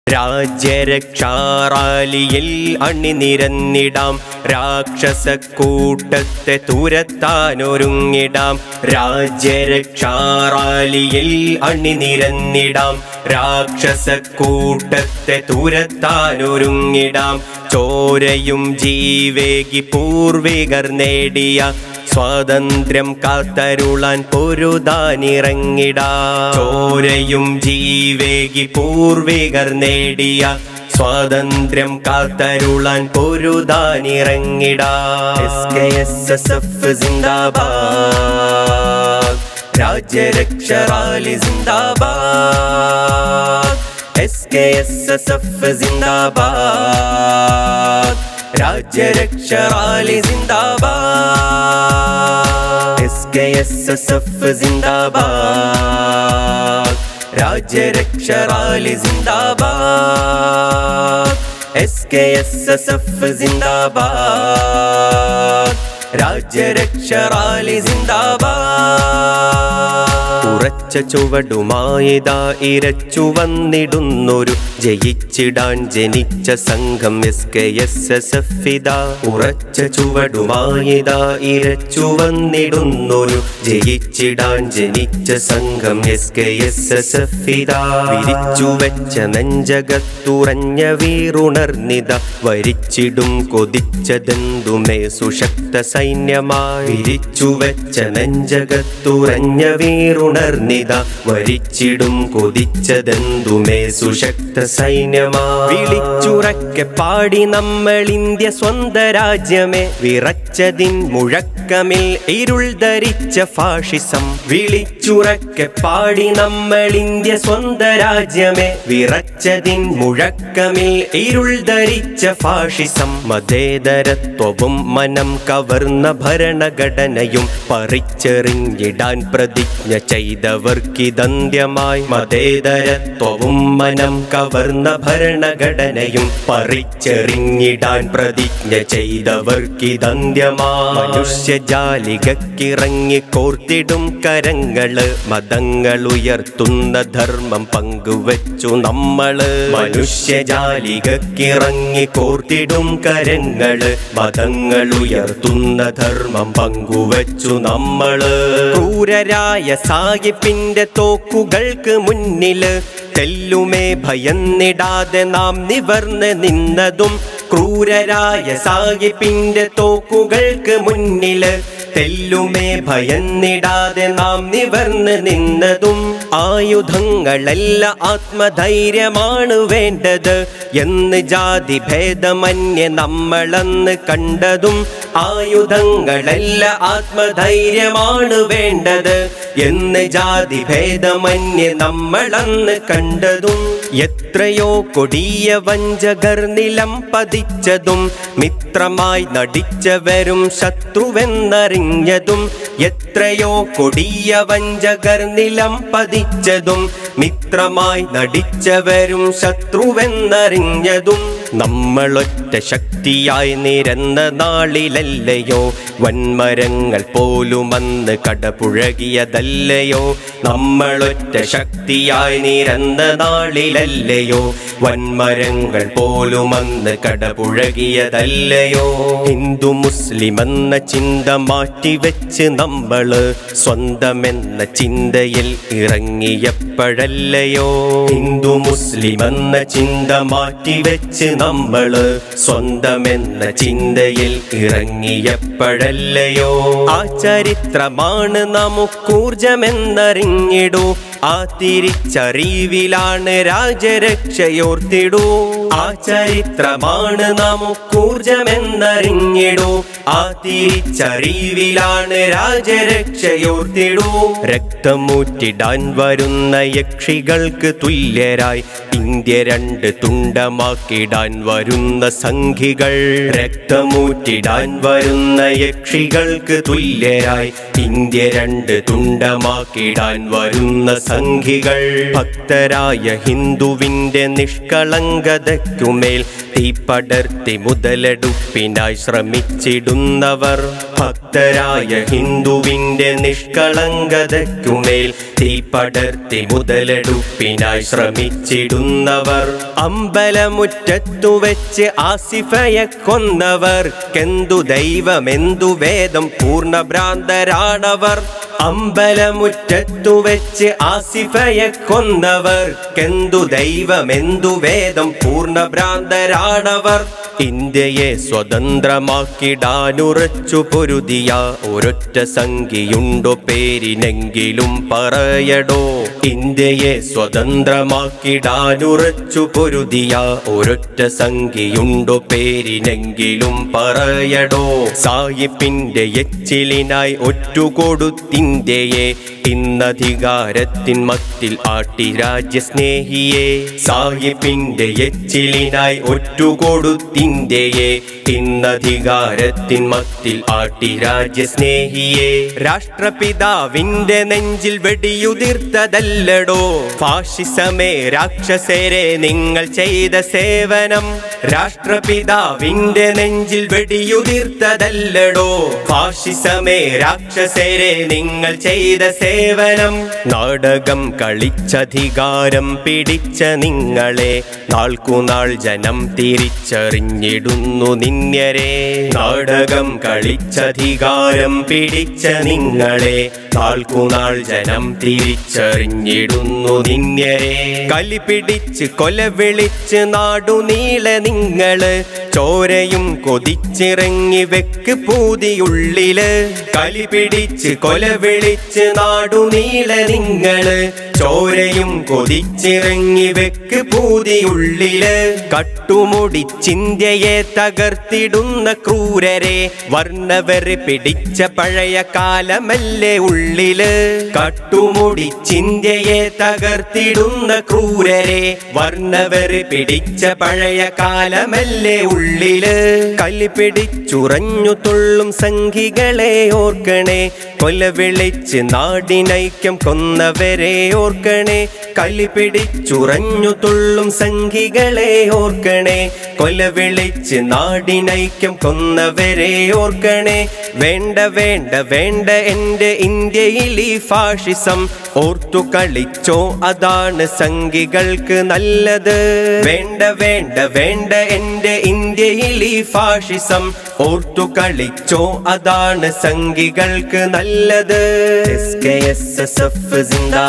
രാജ്യരക്ഷാറാലിയിൽ അണിനിരന്നിടാം രാക്ഷസ കൂട്ടത്തെ തുരത്താനൊരുങ്ങിടാം രാജ്യരക്ഷാറാലിയിൽ അണിനിരന്നിടാം രാക്ഷസ കൂട്ടത്തെ തുരത്താനൊരുങ്ങിടാം ചോരയും ജീവേകി പൂർവികർ നേടിയ സ്വാതന്ത്ര്യം കാത്തരുളാൻ പൊരുതാനിറങ്ങിടാ ചോരയും ജീവേകി പൂർവികർ നേടിയ സ്വാതന്ത്ര്യം കാത്തരുളാൻ പൊരുതാനിറങ്ങിടാ S K S S F സിന്ദാബാദ് രാജ്യരക്ഷറാലി സിന്ദാബാദ് S K S S F സിന്ദാബാദ് രാജ്യരക്ഷറാലി സിന്ദാബാദ് S K S S F സിന്ദാബാദ് രാജ്യരക്ഷറാലി സിന്ദാബാദ് S K S S F സിന്ദാബാദ് രാജ്യരക്ഷറാലി സിന്ദാബാദ് ഉറച്ച ചുവടുമായിതാ ഇരച്ചു വന്നിടുന്നൊരു ജയിച്ചിടാൻ ജനിച്ച സംഘം S K S S F ഇതാ ഉറച്ച ചുവടുമായിതാ ഇരച്ചു വന്നിടുന്നൊരു ജയിച്ചിടാൻ ജനിച്ച സംഘം S K S S F ഇതാ വിരിച്ചു വെച്ച നെഞ്ചകത്തുറഞ്ഞ വീറുണർന്നിത വരിച്ചിടും കൊതിച്ചതെന്തുമേ സുശക്ത സൈന്യമായി വിരിച്ചു വെച്ച നെഞ്ചകത്തുറഞ്ഞ വീറുണർന്നിത വരിച്ചിടും കൊതിച്ചതെന്തുമേ സുശക്ത സൈന്യമായി വിളിച്ചുറക്കെ പാടി നമ്മൾ ഇന്ത്യ സ്വന്ത രാജ്യമേ വിറച്ചതിൻ മുഴക്കമിൽ ഇരുൾ ധരിച്ച ഫാഷിസം വിളിച്ചുറക്കെ പാടി നമ്മൾ ഇന്ത്യ സ്വന്ത രാജ്യമേ വിറച്ചതിൻ മുഴക്കമിൽ ഇരുൾ ധരിച്ച ഫാഷിസം മതേതരത്വവും മനം കവർന്ന ഭരണഘടനയും പറിച്ചെറിഞ്ഞിടാൻ പ്രതിജ്ഞ ചെയ്തവർക്കിതന്ത്യമായി മതേതരത്വവും മനം കവർന്ന ഭരണഘടനയും പറിച്ചെറിഞ്ഞിടാൻ പ്രതിജ്ഞ ചെയ്തവർക്കിതന്ത്യമായി മനുഷ്യജാലികക്കിറങ്ങി കോർത്തിടും കരങ്ങള് മതങ്ങൾ ഉയർത്തുന്ന ധർമ്മം പങ്കുവച്ചു നമ്മള് മനുഷ്യജാലികക്കിറങ്ങി കോർത്തിടും കരങ്ങള് മതങ്ങൾ ഉയർത്തുന്ന ധർമ്മം പങ്കുവച്ചു നമ്മള് ക്രൂരരായ സാഹിബിന്റെ തോക്കുകൾക്ക് മുന്നില് തെല്ലുമേ ഭയന്നിടാതെ നാം നിവർന്ന് നിന്നതും ക്രൂരരായ സാഹിബിന്റെ തോക്കുകൾക്ക് മുന്നില് തെല്ലുമേ ഭയന്നിടാതെ നാം നിവർന്ന് നിന്നതും ആയുധങ്ങളല്ല ആത്മധൈര്യമാണ് വേണ്ടത് എന്ന് ജാതി ഭേദമന്യേ നമ്മളന്ന് കണ്ടതും ആയുധങ്ങളല്ല ആത്മധൈര്യമാണ് വേണ്ടത് എന്ന് ജാതി ഭേദമന്യേ നമ്മളന്ന് കണ്ടതും എത്രയോ കൊടിയ വഞ്ചകർ നിലം പതിച്ചതും മിത്രമായി നടിച്ചവരും ശത്രുവെന്നറിഞ്ഞതും എത്രയോ കൊടിയ വഞ്ചകർ നിലം പതിച്ചതും മിത്രമായി നടിച്ചവരും ശത്രുവെന്നറിഞ്ഞതും നമ്മളൊറ്റ ശക്തിയായി നിരന്ന നാളിലല്ലയോ വൻമരങ്ങൾ പോലുമന്ന് കടപുഴകിയതല്ലയോ നമ്മളൊറ്റ ശക്തിയായി നിരന്ന നാളിലല്ലയോ വൻമരങ്ങൾ പോലുമന്ന് കടപുഴകിയതല്ലയോ ഹിന്ദു മുസ്ലിം എന്ന ചിന്ത മാറ്റിവെച്ച് നമ്മള് സ്വന്തമെന്ന ചിന്തയിൽ ഇറങ്ങിയപ്പോഴല്ലയോ ഹിന്ദു മുസ്ലിം എന്ന ചിന്ത മാറ്റിവെച്ച് നമ്മള് സ്വന്തമെന്ന ചിന്തയിൽ ഇറങ്ങിയപ്പോഴല്ലയോ ആ ചരിത്രമാണ് നമുക്കൂർജമെന്നറിഞ്ഞിടൂ ആ തിരിച്ചറിവിലാണ് രാജരക്ഷയോർത്തിടൂ ആ ചരിത്രമാണ് നമുക്കൂർജമെന്നറിഞ്ഞിടൂ ആ തിരിച്ചറിവിലാണ് രാജരക്ഷയോർത്തിടൂ രക്തമൂറ്റിടാൻ വരുന്ന യക്ഷികൾക്ക് തുല്യരായി ഇന്ത്യ രണ്ട് തുണ്ടമാക്കിടാൻ വരുന്ന സംഘികൾ രക്തമൂറ്റിടാൻ വരുന്ന യക്ഷികൾക്ക് തുല്യരായി ഇന്ത്യ രണ്ട് തുണ്ടമാക്കിടാൻ വരുന്ന സംഘികൾ ഭക്തരായ ഹിന്ദുവിന്റെ നിഷ്കളങ്കതയ്ക്കുമേൽ തീപ്പടർത്തി മുതലെടുപ്പിനായി ശ്രമിച്ചിടുന്നവർ ഭക്തരായ ഹിന്ദുവിന്റെ നിഷ്കളങ്കതയ്ക്കുമേൽ തീപ്പടർത്തി മുതലെടുപ്പിനായി ശ്രമിച്ചിടുന്നവർ അമ്പലമുറ്റത്തു വെച്ച് ആസിഫയെ കൊന്നവർക്കെന്തു ദൈവമെന്തു വേദം പൂർണ്ണഭ്രാന്തരാണവർ അമ്പലമുറ്റത്തു വെച്ച് ആസിഫയെ കൊന്നവർക്കെന്തു ദൈവമെന്തു വേദം പൂർണ്ണഭ്രാന്തരാണവർ ഇന്ത്യയെ സ്വതന്ത്രമാക്കിടാനുറച്ചു പൊരുതിയ ഒരൊറ്റ സംഖ്യയുണ്ടോ പേരിനെങ്കിലും പറയടോ ഇന്ത്യയെ സ്വതന്ത്രമാക്കിടാനുറച്ചു പൊരുതിയ ഒരൊറ്റ സംഖ്യയുണ്ടോ പേരിനെങ്കിലും പറയടോ സായിപ്പിന്റെ എച്ചിലിനായി ഒറ്റുകൊടുത്തിന്ത്യയെ ഇന്നധികാരത്തിൻ മത്തിൽ ആട്ടി രാജ്യസ്നേഹിയെ സാഹിബിന്റെ എച്ചിലിനായി ഒറ്റുകൊടുത്തിന്ത്യയെ ഇന്നധികാരത്തിൻ മത്തിൽ ആട്ടി രാജ്യസ്നേഹിയെ രാഷ്ട്രപിതാവിന്റെ നെഞ്ചിൽ വെടിയുതിർത്തതല്ലടോ ഫാഷിസമേ രാക്ഷസരെ നിങ്ങൾ ചെയ്ത സേവനം രാഷ്ട്രപിതാവിന്റെ നെഞ്ചിൽ വെടിയുതിർത്തതല്ലടോ ഫാഷിസമേ രാക്ഷസരെ നിങ്ങൾ ചെയ്ത സേവനം നാടകം കളിച്ചധികാരം പിടിച്ച നിങ്ങളെ നാൾക്കുനാൾ ജനം തിരിച്ചറിഞ്ഞിടുന്നു നിന്യരെ നാടകം കളിച്ചധികാരം പിടിച്ച നിങ്ങളെ നാൾക്കുനാൾ ജനം തിരിച്ചറിഞ്ഞിടുന്നു നിന്യരെ കലി പിടിച്ച് കൊല വിളിച്ച് നാടുനീളെ നിങ്ങള് ചോരയും കൊതിച്ചിറങ്ങി വെക്ക് പൂതിയുള്ളില് കലി പിടിച്ച് കൊല വിളിച്ച് നാടുനീളെ നിങ്ങള് ചോരയും കൊതിച്ചിറങ്ങി വെക്ക് പൂതിയുള്ളില് കട്ടുമുടി ചിന്ത്യയെ തകർത്തിടുന്ന ക്രൂരരെ വർണ്ണവര് പിടിച്ച പഴയ കാലമല്ലേ ഉള്ളില് കട്ടുമുടി ചിന്ത്യയെ തകർത്തിടുന്ന ക്രൂരരെ വർണ്ണവര് പിടിച്ച പഴയ കാലമല്ലേ ഉള്ളില് കലി പിടിച്ചുറഞ്ഞു തുള്ളും സംഘികളെ ഓർക്കണേ കൊല വിളിച്ച് നാടിനൈക്യം കൊന്നവരെ ഓർക്കണേ കലി പിടിച്ചുറഞ്ഞു തുള്ളും സംഘികളെ ഓർക്കണേ കൊല വിളിച്ച് നാടിനൈക്യം കൊന്നവരെ ഓർക്കണേ വേണ്ട വേണ്ട വേണ്ട എൻ്റെ ഇന്ത്യയിൽ ഈ ഫാഷിസം ഓർത്തു കളിച്ചോ അതാണ് സംഘികൾക്ക് നല്ലത് വേണ്ട വേണ്ട വേണ്ട എൻ്റെ ഇന്ത്യയിൽ ഈ ഫാഷിസം ഓർത്തു കളിച്ചോ അതാണ് സംഘികൾക്ക് നല്ലത് S K S S F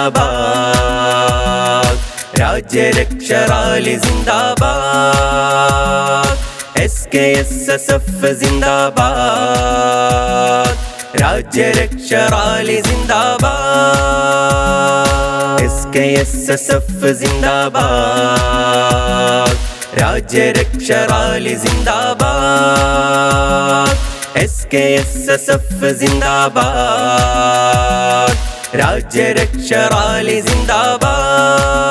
സിന്ദാബാദ് രാജ്യരക്ഷറാലി സിന്ദാബാദ് S K S S F സിന്ദാബാദ് രാജ്യരക്ഷറാലി സിന്ദാബാദ് S K S S F സിന്ദാബാദ് രാജ്യരക്ഷറാലി സിന്ദാബാദ് S K S S F സിന്ദാബാദ് രാജ്യരക്ഷറാലി സിന്ദാബാദ്